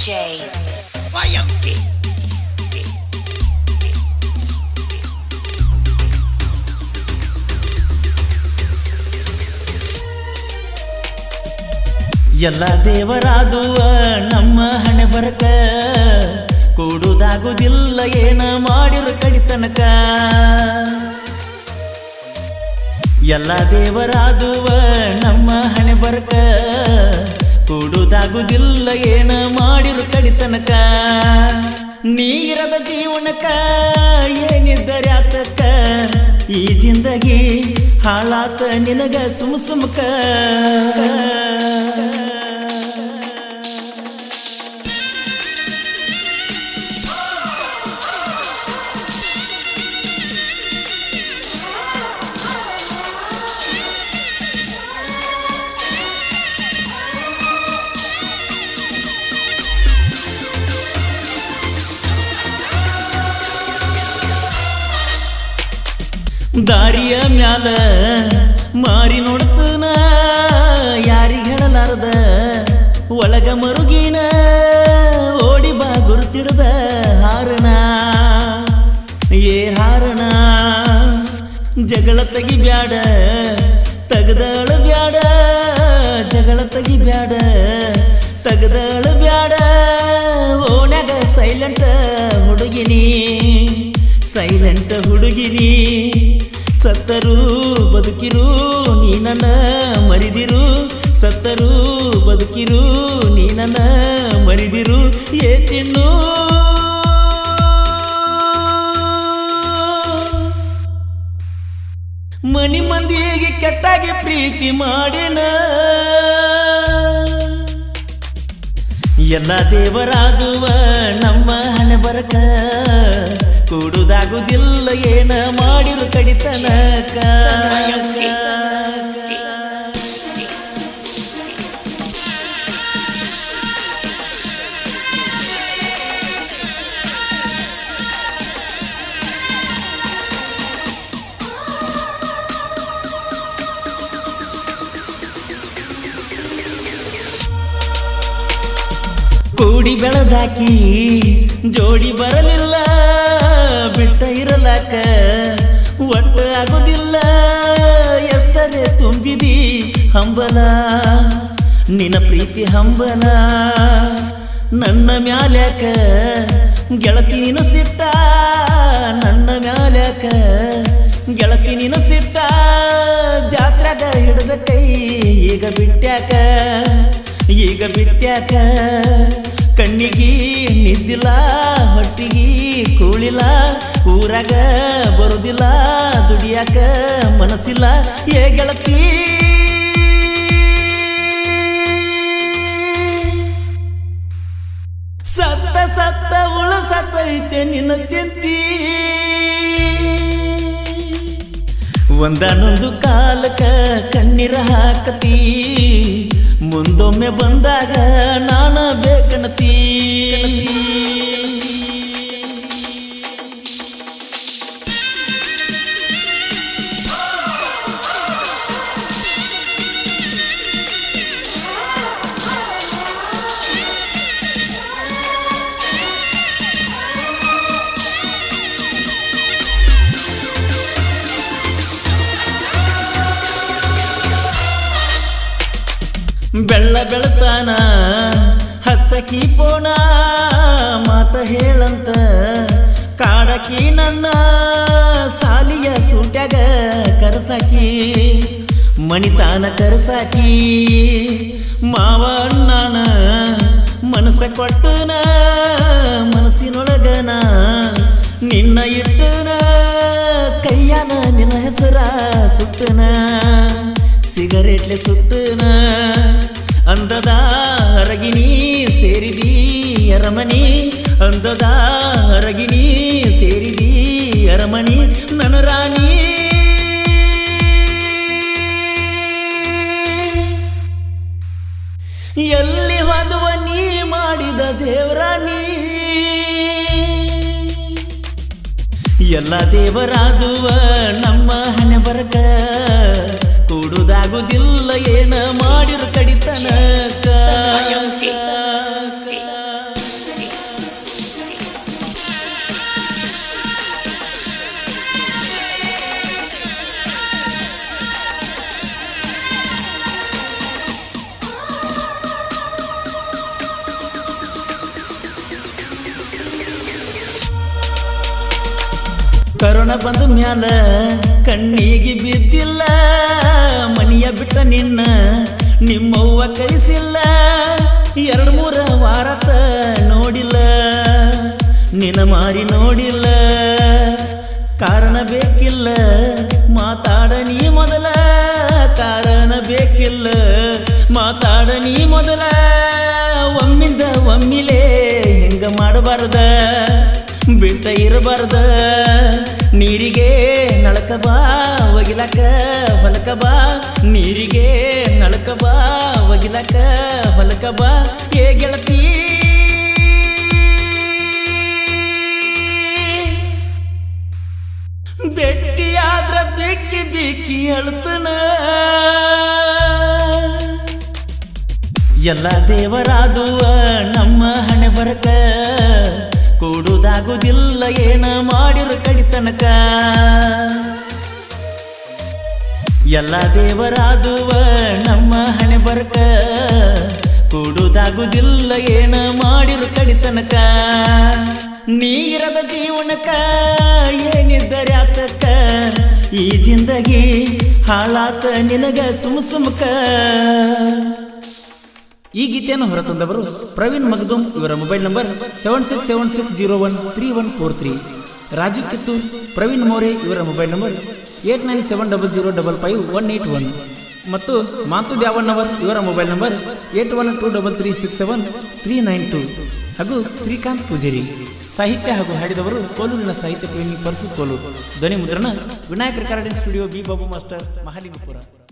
DJ. ಎಲ್ಲ ದೇವರಾದುವ ನಮ್ಮ ಹಣೆ ಬರಕ ಕೂಡುದಾಗುದಿಲ್ಲ ಏನ ಮಾಡಿರು ಕಡಿತನಕ ಎಲ್ಲ ದೇವರಾದುವ ನಮ್ಮ ಹಣೆ ಬರಕ ಕೂಡುದಾಗುದಿಲ್ಲ ಏನ ಮಾಡಿರು ಕಡಿತನಕ ನೀರದ ಜೀವನಕ ಏನಿದ್ದರೆ ಆತಕ್ಕ ಈ ಜಿಂದಗಿ ಹಾಳಾತ ನಿನಗ ಸುಮ್ ಸುಮ್ಕ ದಾರಿಯ ಮ್ಯಾಲ ಮಾರಿ ನೋಡ್ತನ ಯಾರಿಗ ಹೇಳಲಾರ್ದ ಒಳಗ ಮರುಗಿನ ಓಡಿ ಬಾ ಗುರುತಿಡ್ದ ಹಾರಣ ಏ ಹಾರಣ ಜಗಳ ತೆಗಿ ಬ್ಯಾಡ ತಗದಳ ಬ್ಯಾಡ ಜಗಳ ತೆಗಿ ಬ್ಯಾಡ ತಗದಳ ಬ್ಯಾಡ ಓಣ್ಯಾಗ ಸೈಲೆಂಟ್ ಹುಡುಗಿನಿ ಸೈಲೆಂಟ್ ಹುಡುಗಿನಿ ಸತ್ತರು ಬದುಕಿರು ನೀ ನನ್ನ ಮರಿದಿರು ಸತ್ತರು ಬದುಕಿರು ನೀ ನನ್ನ ಮರಿದಿರು ಏ ಚಿನ್ನು ಮನಿ ಮಂದಿಗೆ ಕೆಟ್ಟಾಗಿ ಪ್ರೀತಿ ಮಾಡಿನ ಎಲ್ಲ ದೇವರಾದುವ ನಮ್ಮ ಹಣೆ ಬರಕ ಕೂಡುದಾಗುದಿಲ್ಲ ಏನ ಮಾಡಿರು ಕಡಿತನಕ ಕೂಡಿ ಬೆಳೆದಾಕಿ ಜೋಡಿ ಬರಲಿಲ್ಲ ಬಿಟ್ಟ ಇರಲಾಕ ಒಟ್ಟ ಆಗೋದಿಲ್ಲ ಎಷ್ಟರೇ ತುಂಬಿದಿ ಹಂಬಲ ನಿನ್ನ ಪ್ರೀತಿ ಹಂಬಲ ನನ್ನ ಮ್ಯಾಲ್ಯಾಕ ಗೆಳತಿ ನಿನ ಸಿಟ್ಟ ನನ್ನ ಮ್ಯಾಲ್ಯಾಕ ಗೆಳತಿ ನಿನ ಸಿಟ್ಟ ಜಾತ್ರೆಗ ಹಿಡಿದ ಕೈ ಈಗ ಬಿಟ್ಟ್ಯಾಕ ಈಗ ಬಿಟ್ಟ್ಯಾಕ ಕಣ್ಣಿಗಿ ನಿದ್ದಿಲ್ಲ ಹೊಟ್ಟಿಗಿ ಕೂಳಿಲ್ಲ ಊರಾಗ ಬರುದಿಲ್ಲ ದುಡಿಯಾಕ ಮನಸ್ಸಿಲ್ಲ ಏ ಗೆಳತಿ ಸತ್ತ ಸತ್ತ ಉಳ ಸತ್ತೈತೆ ನಿನ್ನ ಚಿಂತಿ ಒಂದಾನೊಂದು ಕಾಲಕ ಕಣ್ಣೀರ ಹಾಕತಿ ಮುಂದೊಮ್ಮೆ ಬಂದಾಗ ನಾನ ಬೇಕಣತಿ ಬೆಳ್ಳ ಬೆಳತಾನ ಹಚ್ಚಕಿ ಪೋಣ ಮಾತ ಹೇಳಂತ ಕಾಡಕಿ ನನ್ನ ಸಾಲಿಯ ಸೂಟ್ಯಾಗ ಕರಸಾಕಿ ಮಣಿತಾನ ಕರಸಾಕಿ ಮಾವ ಅಣ್ಣನ ಮನಸ್ಸ ಕೊಟ್ಟನ ಮನಸ್ಸಿನೊಳಗನ ನಿನ್ನ ಇಟ್ಟನ ಕೈಯಾನ ನಿನ್ನ ಹೆಸರ ಸುಟ್ಟನ ಸಿಗರೇಟ್ಲೆ ಸುತ್ತನ ಅಂದದ ಅರಗಿನಿ ಸೇರಿದಿ ಅರಮನಿ ಅಂದದ ಅರಗಿನಿ ಸೇರಿದಿ ಅರಮನಿ ನನ್ನ ರಾಣಿ ಎಲ್ಲಿ ಹೊಂದುವ ನೀ ಮಾಡಿದ ದೇವರಾಣಿ ಎಲ್ಲ ದೇವರಾದುವ ನಮ್ಮ ಹಣೆ ಬರಕ ಕೂಡುದಾಗುದಿಲ್ಲ ಏನ ಮಾಡಿರು ಕಡಿತನಕ ಬಂದ ಮ್ಯಾಲ ಕಣ್ಣಿಗೆ ಬಿದ್ದಿಲ್ಲ ಮನಿಯ ಬಿಟ್ಟ ನಿನ್ನ ನಿಮ್ಮವ್ವ ಕಳಿಸಿಲ್ಲ ಎರಡು ಮೂರ ವಾರತ ನೋಡಿಲ್ಲ ನಿನ್ನ ಮಾರಿ ನೋಡಿಲ್ಲ ಕಾರಣ ಬೇಕಿಲ್ಲ ಮಾತಾಡ ನೀ ಮೊದಲ ಕಾರಣ ಬೇಕಿಲ್ಲ ಮಾತಾಡ ನೀ ಮೊದಲ ಒಮ್ಮಿಂದ ಒಮ್ಮಿಲೇ ಹಿಂಗ ಮಾಡಬಾರ್ದ ಬಿಟ್ಟ ಇರಬಾರ್ದ ನೀರಿಗೆ ನಳಕ ಬಾ ಒಗಿಲಕ ಹೊಲಕ ಬಾ ನೀರಿಗೆ ನಳಕ ಬಾ ಒಗಿಲಕ ಹೊಲಕ ಬಾ ಏ ಗೆಳತಿ ಬೆಟ್ಟಿಯಾದ್ರ ಬಿಕ್ಕಿ ಬಿಕ್ಕಿ ಅಳ್ತನ ಎಲ್ಲ ದೇವರಾದುವ ನಮ್ಮ ಹಣೆ ಬರಕ ಕೂಡುದಾಗುದಿಲ್ಲ ಏನ ಮಾಡಿರು ಕಡಿತನಕ ಎಲ್ಲ ದೇವರಾದುವ ನಮ್ಮ ಹಣೆ ಬರಕ ಕೂಡುದಾಗುದಿಲ್ಲ ಏನ ಮಾಡಿರು ಕಡಿತನಕ ನೀರದ ಜೀವನಕ ಏನಿದ್ದರೆ ಆತಕ್ಕ ಈ ಜಿಂದಗಿ ಹಾಳಾತ ನಿನಗ ಸುಮ್ ಸುಮ್ಕ ಈ ಗೀತೆಯನ್ನು ಹೊರತಂದವರು ಪ್ರವೀಣ್ ಮಗ್ದುಮ್ ಇವರ mobile number seven six seven six zero one three one four three Raju Kittur Praveen More ಇವರ mobile number eight nine seven double zero double five one eight one ಮತ್ತು ಮಾತು ದ್ಯಾವಣ್ಣವರ್ ಇವರ mobile number eight one two double three six seven three nine two ಹಾಗೂ ಶ್ರೀಕಾಂತ್ ಪೂಜೇರಿ ಸಾಹಿತ್ಯ ಹಾಗೂ ಹಾಡಿದವರು ಕೋಲೂರಿನ ಸಾಹಿತ್ಯ ಪ್ರೇಮಿ ಪರಸು ಕೋಲು ಧ್ವನಿ ಮುದ್ರಣ Vinayaka recording studio B Babu master Mahalingapura